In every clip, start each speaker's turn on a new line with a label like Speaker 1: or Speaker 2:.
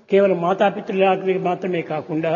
Speaker 1: కేవలం మాతాపితృలకు మాత్రమే కాకుండా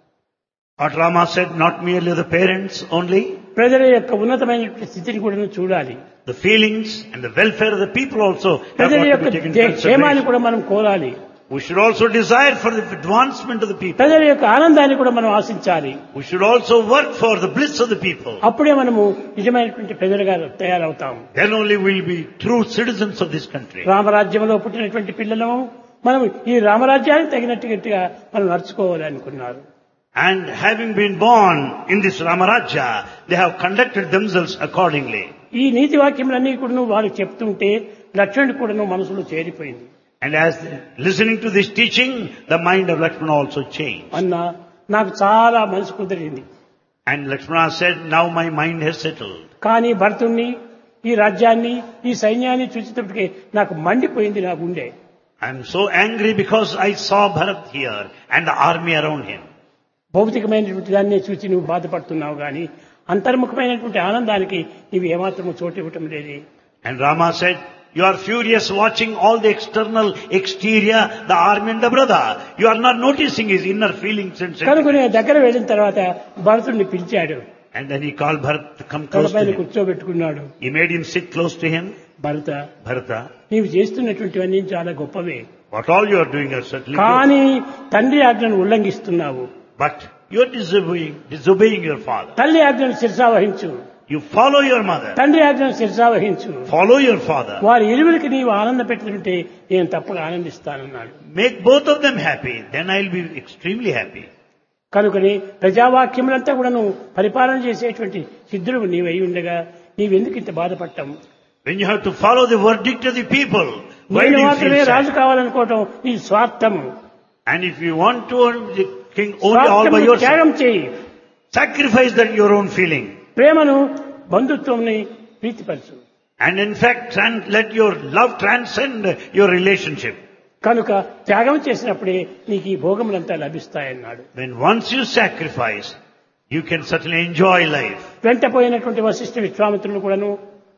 Speaker 2: What Rama said, not merely the parents only,
Speaker 1: ప్రజల యొక్క ఉన్నతమైనటువంటి స్థితిని కూడా చూడాలి
Speaker 2: the feelings and the welfare of the people also have
Speaker 1: ప్రజల
Speaker 2: got to
Speaker 1: యొక్క
Speaker 2: be taken
Speaker 1: దే-
Speaker 2: into
Speaker 1: క్షేమాన్ని
Speaker 2: consideration.
Speaker 1: కూడా మనం కోరాలి
Speaker 2: We should also desire for the advancement of the people.
Speaker 1: ప్రజల యొక్క ఆనందాన్ని కూడా మనం ఆశించాలి
Speaker 2: We should also work for the bliss of the people.
Speaker 1: అప్పుడే మనము నిజమైనటువంటి ప్రజలుగా తయారవుతాము
Speaker 2: Then only we'll be true citizens of this country.
Speaker 1: రామరాజ్యంలో పుట్టినటువంటి పిల్లలము మనం ఈ రామరాజ్యానికి తగినట్టుగా మనం నడుచుకోవాలి అనుకున్నారు
Speaker 2: And having been born in this Ramaraja, they have conducted themselves accordingly.
Speaker 1: ఈ నీతి వాక్యములన్నీ కూడా వారు చెప్తుంటే లక్ష్మణుడు కూడా మనసులో చేరిపోయింది
Speaker 2: And as listening to this teaching, the mind of Lakshmana also changed.
Speaker 1: అన్న నాకు చాలా మనసు కుదిరింది
Speaker 2: And Lakshmana said, now my mind has settled.
Speaker 1: కానీ భరతుణ్ణి ఈ రాజ్యాన్ని ఈ సైన్యాన్ని చూసేటప్పటికే నాకు మండిపోయింది నా గుండె
Speaker 2: I am so angry because I saw Bharat here and the army around him.
Speaker 1: భౌతికమైనటువంటి దాన్ని చూసి నువ్వు బాధపడుతున్నావు కానీ అంతర్ముఖమైనటువంటి ఆనందానికి నీవు ఏమాత్రము చోటు ఇవ్వటం లేదు
Speaker 2: And Rama said, you are furious watching all the external exterior, the army and the brother. You are not noticing his inner feelings and sentiments.
Speaker 1: కనుక నేను దగ్గర వెళ్ళిన తర్వాత భరతుడిని పిలిచాడు
Speaker 2: And then he called Bharat to come close to
Speaker 1: తలపైన
Speaker 2: him.
Speaker 1: కూర్చోబెట్టుకున్నాడు
Speaker 2: He made him sit close to him.
Speaker 1: Bharata
Speaker 2: Bharata,
Speaker 1: నీవు చేస్తున్నటువంటివన్నీ చాలా గొప్పవే
Speaker 2: what all you are doing are certainly good.
Speaker 1: కానీ తండ్రి ఆజ్ఞను ఉల్లంఘిస్తున్నావు
Speaker 2: But you are disobeying, disobeying your father.
Speaker 1: తల్లి ఆజ్ఞను శిరసావహించు
Speaker 2: You follow your mother.
Speaker 1: తండ్రి ఆజ్ఞను శిరసావహించు
Speaker 2: Follow your father.
Speaker 1: వారి ఇరువురికి నీవు ఆనంద పెట్టుకుంటే నేను తప్పగా ఆనందిస్తానన్నాడు
Speaker 2: Make both of them happy. Then I'll be extremely happy.
Speaker 1: కనుకని ప్రజావాక్యములంతా కూడా నువ్వు పరిపాలన చేసేటువంటి సిద్ధుడు నీవై ఉండగా నీవెందుకు ఇంత బాధపడటం
Speaker 2: When you have to follow the verdict of the people, why do
Speaker 1: నేను
Speaker 2: you
Speaker 1: మాత్రమే
Speaker 2: feel
Speaker 1: రాజు
Speaker 2: sad?
Speaker 1: కావాలనుకోవటం ఇది స్వార్థము
Speaker 2: And if you want to earn the king only all by
Speaker 1: స్వార్థమును
Speaker 2: yourself,
Speaker 1: త్యాగం చేయి
Speaker 2: sacrifice that your own feeling.
Speaker 1: ప్రేమను బంధుత్వంని ప్రీతిపరచు
Speaker 2: And in fact, tran- let your love transcend your relationship.
Speaker 1: కనుక త్యాగం చేసినప్పుడే నీకు ఈ భోగములంతా లభిస్తాయన్నాడు
Speaker 2: When once you sacrifice, you can certainly enjoy life.
Speaker 1: వెంట పోయినటువంటి వశిష్ఠ విశ్వామిత్రులు కూడాను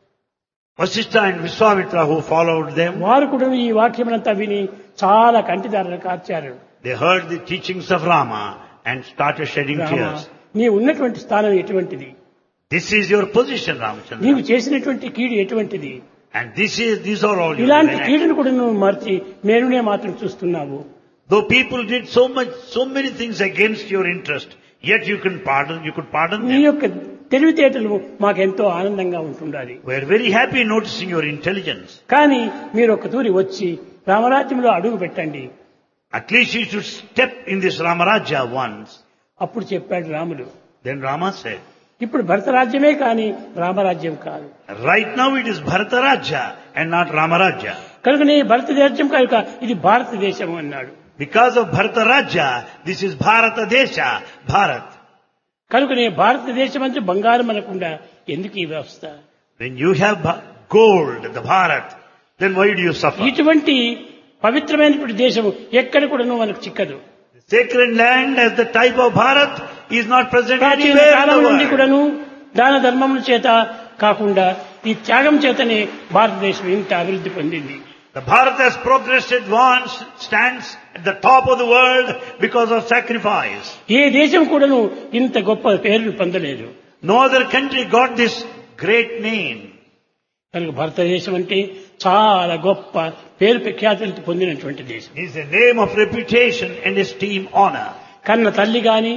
Speaker 2: Vasistha and Viswamitra who followed them,
Speaker 1: వారు కూడా ఈ వాక్యములంతా విని చాలా కంటిదారులు కార్చారు
Speaker 2: they heard the teachings of Rama and started shedding
Speaker 1: Rama,
Speaker 2: tears.
Speaker 1: నీ ఉన్నటువంటి స్థానం ఎటువంటిది
Speaker 2: This is your position, Ramachandra.
Speaker 1: నీవు చేసినటువంటి కీడు ఎటువంటిది
Speaker 2: And this is, these are all your
Speaker 1: ఇలాంటి
Speaker 2: divine
Speaker 1: కీడును కూడా నువ్వు మర్చి మేలునే మాత్రం చూస్తున్నావు
Speaker 2: Though people did so much, so many things against your interest, yet you can pardon, you could pardon
Speaker 1: నీ
Speaker 2: them.
Speaker 1: యొక్క తెలివితేటలు మాకెంతో ఆనందంగా ఉంటుండాలి
Speaker 2: We are very happy noticing your intelligence.
Speaker 1: కానీ మీరు ఒక తూరి వచ్చి రామరాజ్యంలో అడుగు పెట్టండి
Speaker 2: At least you should step in this Ramaraja once.
Speaker 1: అప్పుడు చెప్పాడు రాముడు
Speaker 2: Then Rama said,
Speaker 1: ఇప్పుడు భరతరాజ్యమే కానీ రామరాజ్యం కాదు
Speaker 2: right now it is Bharataraja and not Ramaraja.
Speaker 1: కనుక నీ భరతదేశం కనుక ఇది భారతదేశం అన్నాడు
Speaker 2: Because of Bharataraja, this is Bharata Desha, Bharat.
Speaker 1: కనుక నీ భారతదేశం అంటే బంగారం అనకుండా ఎందుకు ఈ వ్యవస్థ
Speaker 2: When you have Bha- gold, the Bharat, then why do you suffer?
Speaker 1: ఇటువంటి పవిత్రమైనటువంటి దేశం ఎక్కడ కూడా మనకు చిక్కదు
Speaker 2: The sacred land as the type of Bharat is not present
Speaker 1: ప్రాచీన
Speaker 2: anywhere in
Speaker 1: కాలం
Speaker 2: the
Speaker 1: నుండి
Speaker 2: world.
Speaker 1: కూడాను దాన ధర్మముల చేత కాకుండా ఈ త్యాగం చేతనే భారతదేశం ఇంత అభివృద్ధి పొందింది
Speaker 2: The Bharat has progressed, advanced, stands at the top of the world because of sacrifice.
Speaker 1: ఏ దేశం కూడాను ఇంత గొప్ప పేరును పొందలేదు
Speaker 2: No other country got this great name.
Speaker 1: కనుక భారతదేశం అంటే చాలా గొప్ప పేరు ప్రఖ్యాతులు పొందినటువంటి దేశం
Speaker 2: It is a name of reputation and esteem, honor.
Speaker 1: కన్న తల్లి కాని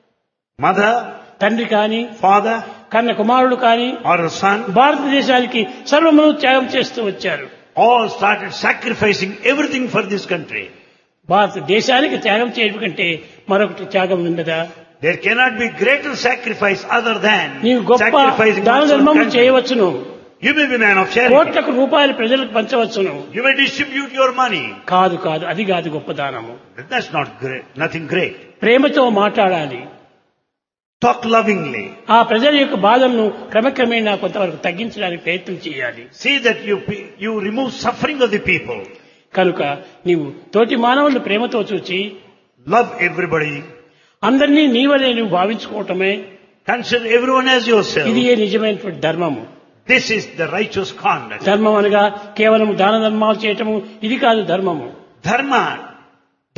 Speaker 2: Mother,
Speaker 1: తండ్రి కాని
Speaker 2: father,
Speaker 1: కన్న కుమారుడు కాని
Speaker 2: or a son,
Speaker 1: భారతదేశానికి సర్వమును త్యాగం చేస్తూ వచ్చారు
Speaker 2: all started sacrificing everything for this country.
Speaker 1: భారతదేశానికి త్యాగం చేయడం కంటే మరొకటి త్యాగం ఉండదా
Speaker 2: There cannot be greater sacrifice other than
Speaker 1: నీవు గొప్ప
Speaker 2: sacrificing
Speaker 1: దాన
Speaker 2: one's own
Speaker 1: ధర్మము
Speaker 2: country.
Speaker 1: చేయవచ్చును
Speaker 2: You may be man of charity.
Speaker 1: కోట్లకు రూపాయలు ప్రజలకు పంచవచ్చును
Speaker 2: You may distribute your money.
Speaker 1: కాదు కాదు అది కాదు గొప్ప దానము
Speaker 2: That's not great, nothing great.
Speaker 1: ప్రేమతో మాట్లాడాలి
Speaker 2: Talk lovingly.
Speaker 1: ఆ ప్రజల యొక్క బాధలను క్రమక్రమేణా కొంతవరకు తగ్గించడానికి ప్రయత్నం చేయాలి
Speaker 2: See that you, pe- you remove suffering of the people.
Speaker 1: కనుక నీవు తోటి మానవులను ప్రేమతో చూచి
Speaker 2: Love everybody.
Speaker 1: అందరినీ నీవనే నువ్వు భావించుకోవటమే
Speaker 2: Consider everyone as yourself.
Speaker 1: ఇది ఏ నిజమైనటువంటి ధర్మము
Speaker 2: This is the righteous conduct.
Speaker 1: ధర్మం అనగా కేవలం దాన ధర్మాలు చేయటము ఇది కాదు ధర్మము
Speaker 2: Dharma